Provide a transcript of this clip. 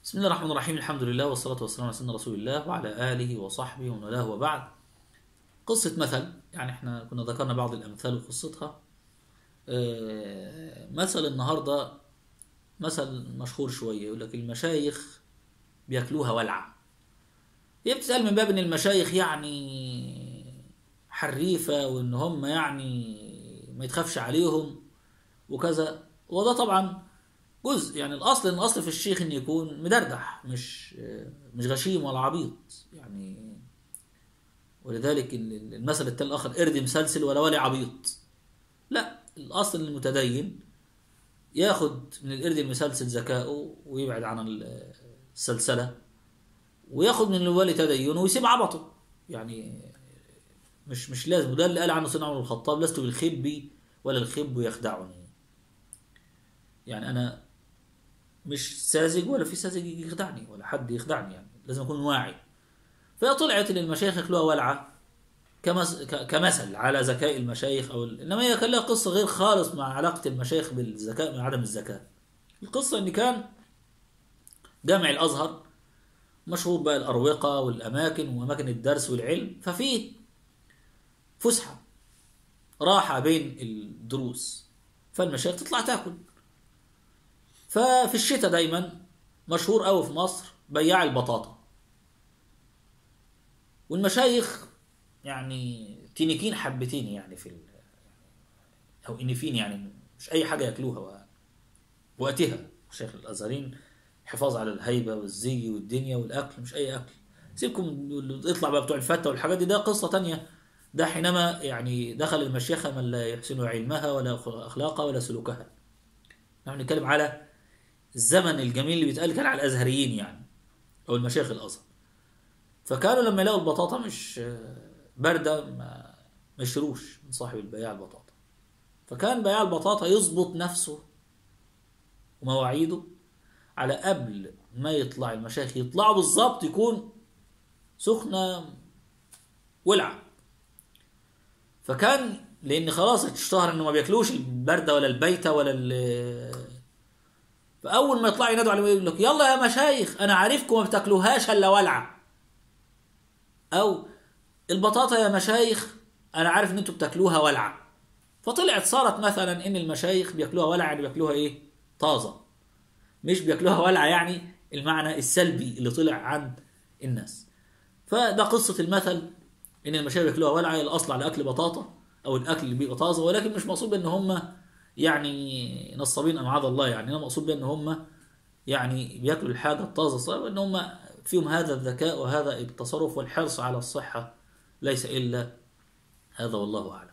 بسم الله الرحمن الرحيم الحمد لله والصلاة والسلام على سيدنا رسول الله وعلى آله وصحبه ومن والاه وبعد قصة مثل يعني احنا كنا ذكرنا بعض الأمثال وقصتها آه، مثل النهاردة مثل مشهور شوية يقول لك المشايخ بياكلوها ولعة هي بتسأل من باب ان المشايخ يعني حريفة وان هم يعني ما يتخافش عليهم وكذا وده طبعا جزء يعني الاصل ان الاصل في الشيخ ان يكون مدردح مش مش غشيم ولا عبيط يعني ولذلك المثل التالي الاخر قرد مسلسل ولا ولي عبيط لا الاصل ان المتدين ياخد من القرد المسلسل ذكائه ويبعد عن السلسله وياخد من الولي تدينه ويسيب عبطه يعني مش مش لازم وده اللي قال عنه سيدنا عمر بن الخطاب لست بالخب ولا الخب يخدعني يعني انا مش ساذج ولا في ساذج يخدعني ولا حد يخدعني يعني لازم اكون واعي فهي طلعت ان المشايخ ياكلوها ولعه كمس... كمثل على ذكاء المشايخ او ال... انما هي كان لها قصه غير خالص مع علاقه المشايخ بالذكاء من عدم الذكاء القصه ان كان جامع الازهر مشهور بقى الاروقه والاماكن واماكن الدرس والعلم ففي فسحه راحه بين الدروس فالمشايخ تطلع تاكل ففي الشتاء دايما مشهور قوي في مصر بياع البطاطا والمشايخ يعني تنكين حبتين يعني في او انفين يعني مش اي حاجه ياكلوها وقتها شيخ الازهرين حفاظ على الهيبه والزي والدنيا والاكل مش اي اكل سيبكم يطلع بقى بتوع الفتة والحاجات دي ده قصه تانية ده حينما يعني دخل المشيخه من لا يحسن علمها ولا اخلاقها ولا سلوكها نحن نتكلم على الزمن الجميل اللي بيتقال كان على الازهريين يعني او المشايخ الازهر فكانوا لما يلاقوا البطاطا مش بارده ما ما يشتروش من صاحب البياع البطاطا فكان بياع البطاطا يظبط نفسه ومواعيده على قبل ما يطلع المشايخ يطلعوا بالظبط يكون سخنه ولعه فكان لان خلاص اشتهر انه ما بياكلوش البرده ولا البيته ولا فاول ما يطلعوا ينادوا عليه يقول لك يلا يا مشايخ انا عارفكم ما بتاكلوهاش الا ولعه او البطاطا يا مشايخ انا عارف ان انتوا بتاكلوها ولعه فطلعت صارت مثلا ان المشايخ بياكلوها ولعه يعني بياكلوها ايه طازه مش بياكلوها ولعه يعني المعنى السلبي اللي طلع عند الناس فده قصه المثل ان المشايخ بياكلوها ولعه الاصل على اكل بطاطا او الاكل اللي بيبقى طازه ولكن مش مقصود ان هم يعني نصابين امعاذ الله يعني انا مقصود بان هم يعني بياكلوا الحاجه الطازه صار ان هم فيهم هذا الذكاء وهذا التصرف والحرص على الصحه ليس الا هذا والله اعلم